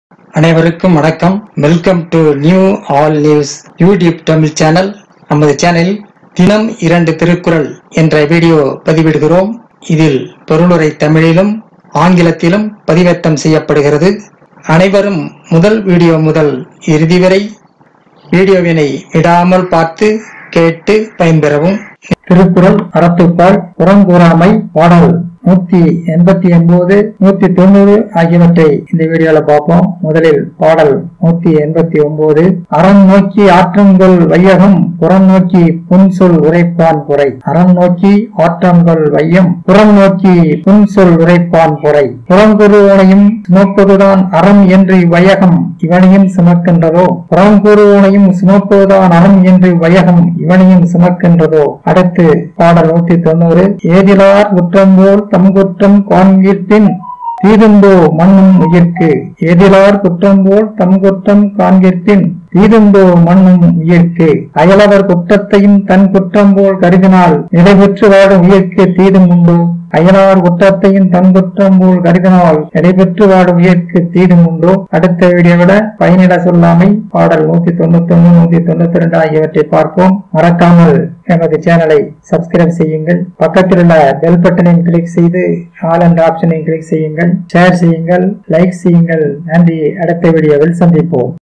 அனைவருக்கும் வணக்கம் welcome to new all news YouTube Tamil channel நமது சேனலில் தினம் இரண்டு திருக்குறள் என்ற வீடியோ பதிவிடுகிறோம் இதில் பொருளுரை தமிழிலும் ஆங்கிலத்திலும் பதிவேற்றம் செய்யப்படுகிறது அனைவரும் முதல் வீடியோ முதல் இறுதி வரை வீடியோவினை விடாமல் பார்த்து கேட்டு பயன்பெறவும் திருக்குறள் அறத்துப்பால் புறங்கூறாமை பாடல் நூத்தி எண்பத்தி ஒன்பது நூத்தி தொண்ணூறு ஆகியவற்றை இந்த வீடியோல பார்ப்போம் முதலில் பாடல் நூத்தி எண்பத்தி ஒன்பது அறம் நோக்கி ஆற்றங்கொள் வையகம் புறம் நோக்கி புன்சொல் உரைப்பான் புரை அறம் நோக்கி ஆற்றங்கொள் வையம் புறம் நோக்கி புன்சொல் உரைப்பான் புரை புறங்குருவனையும் சுமப்பதுதான் அறம் என்று வையகம் இவனையும் சுமக்கின்றதோ புறங்குருவனையும் சுமப்பதுதான் அறம் என்று வையகம் இவனையும் சுமக்கின்றதோ அடுத்து பாடல் நூத்தி தொண்ணூறு ஏதிலார் குற்றம் போல் தம் குற்றம் காண்கிற்பின் தீதுண்டோ மண்ணும் உயிர்க்கு ஏதிலார் குற்றம் போல் தம் குற்றம் காண்கிற்பின் தீதுண்டோ மண்ணும் உயிர்க்கு அயலவர் குற்றத்தையும் தன் குற்றம் போல் கருதினால் நிலைபெற்று வாடும் உயிர்க்கு தீதும் உண்டோ அயலார் குற்றத்தையும் தன் குற்றம் போல் கருதினால் நடைபெற்று வாடும் உயிர்க்கு தீதும் உண்டோ அடுத்த வீடியோவிட பயனிட சொல்லாமை பாடல் நூத்தி தொண்ணூத்தி ஒண்ணு நூத்தி தொண்ணூத்தி ரெண்டு ஆகியவற்றை பார்ப்போம் மறக்காமல் எமது சேனலை சப்ஸ்கிரைப் செய்யுங்கள் பக்கத்தில் உள்ள பெல் பட்டனையும் கிளிக் செய்து ஆல் என்ற ஆப்ஷனையும் கிளிக் செய்யுங்கள் ஷேர் செய்யுங்கள் லைக் செய்யுங்கள் நன்றி அடுத்த வீடியோவில் சந்திப்போம்